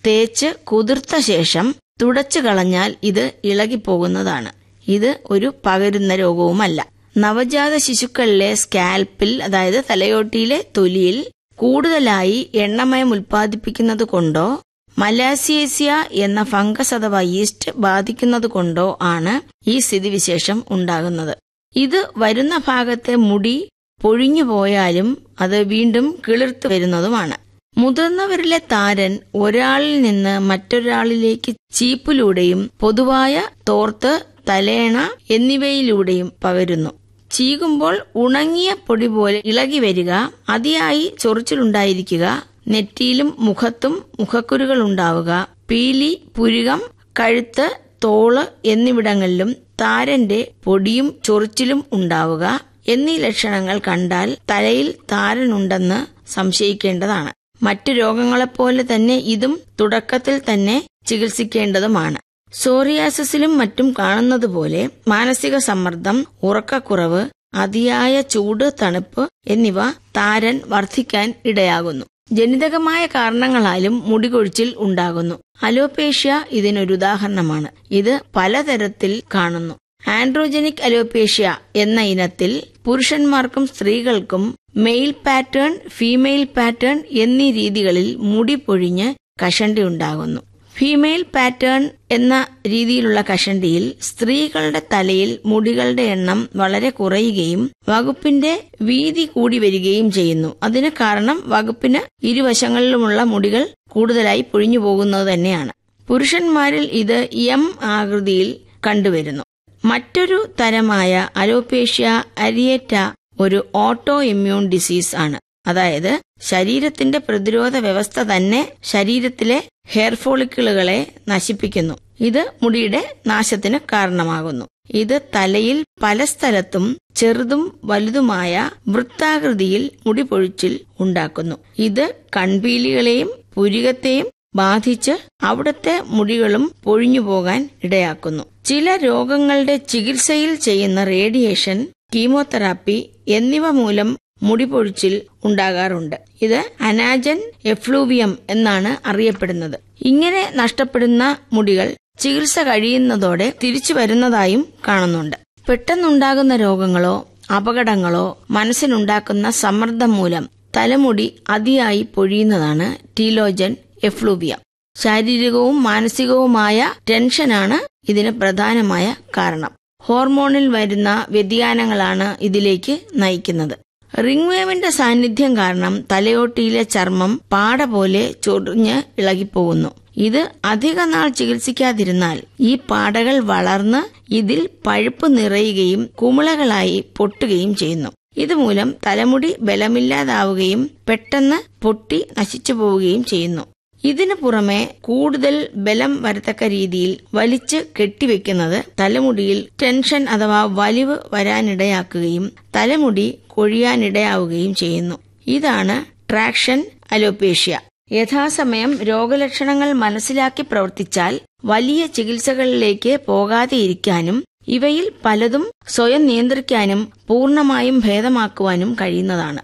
തേച്ച് കുതിർത്ത ശേഷം തുടച്ചു കളഞ്ഞാൽ ഇത് ഇളകിപ്പോകുന്നതാണ് ഇത് ഒരു പകരുന്ന രോഗവുമല്ല നവജാത ശിശുക്കളിലെ സ്കാൽപ്പിൽ അതായത് തലയോട്ടിയിലെ തൊലിയിൽ കൂടുതലായി എണ്ണമയം ഉൽപ്പാദിപ്പിക്കുന്നത് കൊണ്ടോ മലാസിയേസിയ എന്ന ഫംഗസ് അഥവാ ഈസ്റ്റ് ബാധിക്കുന്നത് കൊണ്ടോ ആണ് ഈ സ്ഥിതിവിശേഷം ഉണ്ടാകുന്നത് ഇത് വരുന്ന ഭാഗത്തെ മുടി പൊഴിഞ്ഞു പോയാലും അത് വീണ്ടും കിളിർത്തു വരുന്നതുമാണ് മുതിർന്നവരിലെ താരൻ ഒരാളിൽ നിന്ന് മറ്റൊരാളിലേക്ക് ചീപ്പിലൂടെയും പൊതുവായ തോർത്ത് തലേണ എന്നിവയിലൂടെയും പകരുന്നു ചീകുമ്പോൾ ഉണങ്ങിയ പൊടി പോലെ ഇളകി വരിക അതിയായി ചൊറിച്ചിലുണ്ടായിരിക്കുക നെറ്റിയിലും മുഖത്തും മുഖക്കുരുകൾ ഉണ്ടാവുക പീലി പുരുകം കഴുത്ത് തോള് എന്നിവിടങ്ങളിലും താരന്റെ പൊടിയും ചൊറിച്ചിലും ഉണ്ടാവുക എന്നീ ലക്ഷണങ്ങൾ കണ്ടാൽ തലയിൽ താരനുണ്ടെന്ന് സംശയിക്കേണ്ടതാണ് മറ്റു രോഗങ്ങളെപ്പോലെ തന്നെ ഇതും തുടക്കത്തിൽ തന്നെ ചികിത്സിക്കേണ്ടതുമാണ് സോറിയാസിസിലും മറ്റും കാണുന്നതുപോലെ മാനസിക സമ്മർദ്ദം ഉറക്കക്കുറവ് അതിയായ ചൂട് തണുപ്പ് എന്നിവ താരൻ വർദ്ധിക്കാൻ ഇടയാകുന്നു ജനിതകമായ കാരണങ്ങളാലും മുടികൊഴിച്ചിൽ ഉണ്ടാകുന്നു അലോപേഷ്യ ഇതിനൊരു ഉദാഹരണമാണ് ഇത് പലതരത്തിൽ കാണുന്നു ആൻഡ്രോജനിക് അലോപേഷ്യ എന്ന ഇനത്തിൽ പുരുഷന്മാർക്കും സ്ത്രീകൾക്കും മെയിൽ പാറ്റേൺ ഫീമെയിൽ പാറ്റേൺ എന്നീ രീതികളിൽ മുടി പൊഴിഞ്ഞ് കഷണ്ടി ഉണ്ടാകുന്നു ഫീമെയിൽ പാറ്റേൺ എന്ന രീതിയിലുള്ള കഷണ്ടിയിൽ സ്ത്രീകളുടെ തലയിൽ മുടികളുടെ എണ്ണം വളരെ കുറയുകയും വകുപ്പിന്റെ വീതി കൂടി വരികയും ചെയ്യുന്നു അതിന് കാരണം വകുപ്പിന് ഇരുവശങ്ങളിലുമുള്ള മുടികൾ കൂടുതലായി പൊഴിഞ്ഞു പോകുന്നത് തന്നെയാണ് പുരുഷന്മാരിൽ ഇത് എം ആകൃതിയിൽ കണ്ടുവരുന്നു മറ്റൊരു തരമായ അലോപേഷ്യ അരിയേറ്റ ഒരു ഓട്ടോ ഇമ്മ്യൂൺ ഡിസീസ് ആണ് അതായത് ശരീരത്തിന്റെ പ്രതിരോധ വ്യവസ്ഥ തന്നെ ശരീരത്തിലെ ഹെയർ ഫോളിക്കിളുകളെ നശിപ്പിക്കുന്നു ഇത് മുടിയുടെ നാശത്തിന് കാരണമാകുന്നു ഇത് തലയിൽ പല സ്ഥലത്തും ചെറുതും വലുതുമായ വൃത്താകൃതിയിൽ മുടി പൊഴിച്ചിൽ ഉണ്ടാക്കുന്നു ഇത് കൺപീലികളെയും പുരികത്തെയും ബാധിച്ച് അവിടുത്തെ മുടികളും പൊഴിഞ്ഞു പോകാൻ ഇടയാക്കുന്നു ചില രോഗങ്ങളുടെ ചികിത്സയിൽ ചെയ്യുന്ന റേഡിയേഷൻ കീമോതെറാപ്പി എന്നിവ മൂലം മുടിപൊഴിച്ചിൽ ഉണ്ടാകാറുണ്ട് ഇത് അനാജൻ എഫ്ലൂവിയം എന്നാണ് അറിയപ്പെടുന്നത് ഇങ്ങനെ നഷ്ടപ്പെടുന്ന മുടികൾ ചികിത്സ കഴിയുന്നതോടെ തിരിച്ചു വരുന്നതായും കാണുന്നുണ്ട് പെട്ടെന്നുണ്ടാകുന്ന രോഗങ്ങളോ അപകടങ്ങളോ മനസ്സിനുണ്ടാക്കുന്ന സമ്മർദ്ദം മൂലം തലമുടി അതിയായി പൊഴിയുന്നതാണ് ടീലോജൻ എഫ്ലൂവിയം ശാരീരികവും മാനസികവുമായ ടെൻഷനാണ് ഇതിന് പ്രധാനമായ കാരണം ഹോർമോണിൽ വരുന്ന വ്യതിയാനങ്ങളാണ് ഇതിലേക്ക് നയിക്കുന്നത് റിംഗ് വേവിന്റെ സാന്നിധ്യം കാരണം തലയോട്ടിയിലെ ചർമ്മം പാട പോലെ ചൊറിഞ്ഞ് ഇളകിപ്പോകുന്നു ഇത് അധിക നാൾ ചികിത്സിക്കാതിരുന്നാൽ ഈ പാടകൾ വളർന്ന് ഇതിൽ പഴുപ്പ് നിറയുകയും കുമിളകളായി പൊട്ടുകയും ചെയ്യുന്നു ഇതുമൂലം തലമുടി ബലമില്ലാതാവുകയും പെട്ടെന്ന് പൊട്ടി നശിച്ചു പോവുകയും ചെയ്യുന്നു ഇതിനു പുറമെ കൂടുതൽ ബലം വരത്തക്ക രീതിയിൽ വലിച്ച് കെട്ടിവെക്കുന്നത് തലമുടിയിൽ ടെൻഷൻ അഥവാ വലിവ് വരാനിടയാക്കുകയും തലമുടി കൊഴിയാനിടയാവുകയും ചെയ്യുന്നു ഇതാണ് ട്രാക്ഷൻ അലോപേഷ്യ യഥാസമയം രോഗലക്ഷണങ്ങൾ മനസ്സിലാക്കി പ്രവർത്തിച്ചാൽ വലിയ ചികിത്സകളിലേക്ക് പോകാതെ ഇരിക്കാനും ഇവയിൽ പലതും സ്വയം നിയന്ത്രിക്കാനും പൂർണ്ണമായും ഭേദമാക്കുവാനും കഴിയുന്നതാണ്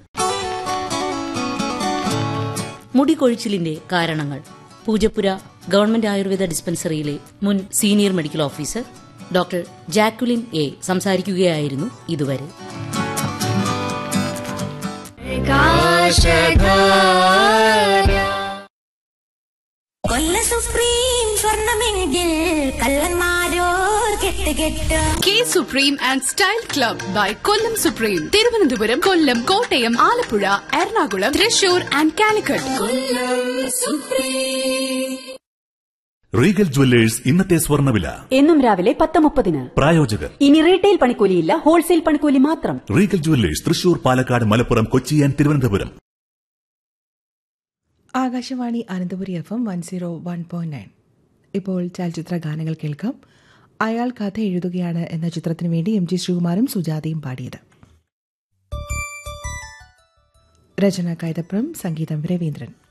മുടികൊഴിച്ചിലിന്റെ കാരണങ്ങൾ പൂജപ്പുര ഗവൺമെന്റ് ആയുർവേദ ഡിസ്പെൻസറിയിലെ മുൻ senior medical officer doctor Jacqueline A സംസാരിക്കുകയായിരുന്നു ഇതുവരെ കൊല്ല സുപ്രീം സ്വർണമെങ്കിൽ കള്ളന്മാരോർ കെട്ട് കെട്ട് K Supreme and style club by Kollam Supreme Thiruvananthapuram Kollam Kottayam Alappuzha Ernakulam Thrissur and Calicut Regal jewellers ഇന്നത്തെ സ്വർണ്ണവില എന്നും രാവിലെ പത്ത് മുപ്പതിന് പ്രായോജകർ ഇനി റീറ്റെയിൽ പണിക്കൂലിയില്ല ഹോൾസെയിൽ പണിക്കൂലി മാത്രം Regal jewellers Thrissur Palakkad Malappuram Kochi and Thiruvananthapuram Akashvani Ananthapuri F M one zero one point nine ഇപ്പോൾ ചലച്ചിത്ര ഗാനങ്ങൾ കേൾക്കാം അയാൾ കഥ എഴുതുകയാണ് എന്ന ചിത്രത്തിനു വേണ്ടി എം ജി ശ്രീകുമാരും സുജാതയും പാടിയത് രചന കൈതപ്രം സംഗീതം രവീന്ദ്രൻ